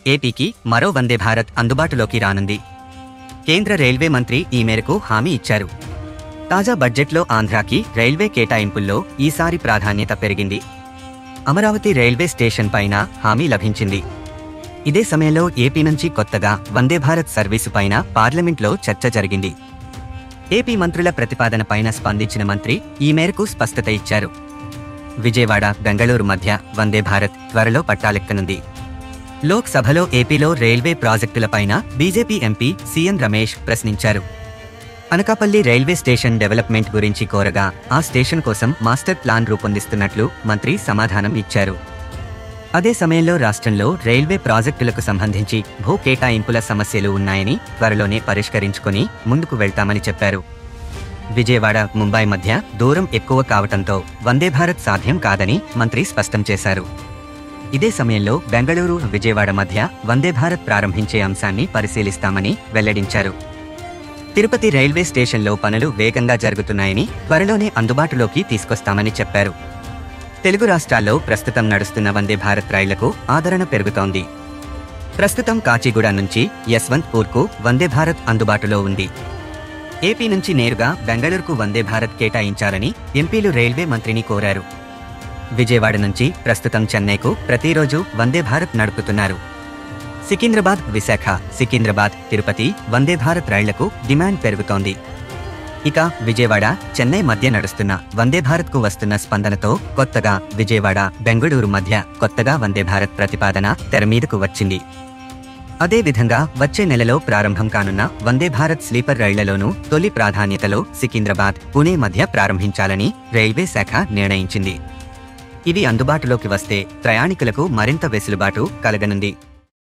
ఏపీకి మరో వందే భారత్ అందుబాటులోకి రానుంది కేంద్ర రైల్వే మంత్రి ఈ మేరకు హామీ ఇచ్చారు తాజా బడ్జెట్లో ఆంధ్రాకి రైల్వే కేటాయింపుల్లో ఈసారి ప్రాధాన్యత పెరిగింది అమరావతి రైల్వే స్టేషన్ పైన హామీ లభించింది ఇదే సమయంలో ఏపీ నుంచి కొత్తగా వందే భారత్ సర్వీసు పైన పార్లమెంట్లో చర్చ జరిగింది ఏపీ మంత్రుల ప్రతిపాదన పైన స్పందించిన మంత్రి ఈ మేరకు స్పష్టత ఇచ్చారు విజయవాడ బెంగళూరు మధ్య వందే భారత్ త్వరలో పట్టాలెక్కనుంది లోక్సభలో ఏపీలో రైల్వే ప్రాజెక్టులపైన బీజేపీ ఎంపీ సీఎం రమేష్ ప్రశ్నించారు అనకాపల్లి రైల్వే స్టేషన్ డెవలప్మెంట్ గురించి కోరగా ఆ స్టేషన్ కోసం మాస్టర్ ప్లాన్ రూపొందిస్తున్నట్లు మంత్రి సమాధానం ఇచ్చారు అదే సమయంలో రాష్ట్రంలో రైల్వే ప్రాజెక్టులకు సంబంధించి భూ కేటాయింపుల సమస్యలు ఉన్నాయని త్వరలోనే పరిష్కరించుకొని ముందుకు వెళ్తామని చెప్పారు విజయవాడ ముంబై మధ్య దూరం ఎక్కువ కావటంతో వందే భారత్ సాధ్యం కాదని మంత్రి స్పష్టం చేశారు ఇదే సమయంలో బెంగళూరు విజయవాడ మధ్య వందే భారత్ ప్రారంభించే అంశాన్ని పరిశీలిస్తామని వెల్లడించారు తిరుపతి రైల్వే స్టేషన్లో పనులు వేగంగా జరుగుతున్నాయని త్వరలోనే అందుబాటులోకి తీసుకొస్తామని చెప్పారు తెలుగు రాష్ట్రాల్లో ప్రస్తుతం నడుస్తున్న వందే భారత్ రైళ్లకు ఆదరణ పెరుగుతోంది ప్రస్తుతం కాచిగూడ నుంచి యశ్వంత్పూర్కు వందే భారత్ అందుబాటులో ఉంది ఏపీ నుంచి నేరుగా బెంగళూరుకు వందే భారత్ కేటాయించాలని ఎంపీలు రైల్వే మంత్రిని కోరారు విజయవాడ నుంచి ప్రస్తుతం చెన్నైకు ప్రతిరోజు వందే భారత్ నడుపుతున్నారు సికింద్రాబాద్ విశాఖ సికింద్రాబాద్ తిరుపతి వందే భారత్ రైళ్లకు డిమాండ్ పెరుగుతోంది ఇక విజయవాడ చెన్నై మధ్య నడుస్తున్న వందే భారత్ కు వస్తున్న స్పందనతో కొత్తగా విజయవాడ బెంగళూరు మధ్య కొత్తగా వందే భారత్ ప్రతిపాదన తెర మీదకు వచ్చింది అదేవిధంగా వచ్చే నెలలో ప్రారంభం కానున్న వందే భారత్ స్లీపర్ రైళ్లలోనూ తొలి ప్రాధాన్యతలో సికింద్రాబాద్ పుణే మధ్య ప్రారంభించాలని రైల్వే శాఖ నిర్ణయించింది ఇవి అందుబాటులోకి వస్తే ప్రయాణికులకు మరింత వెసులుబాటు కలగనుంది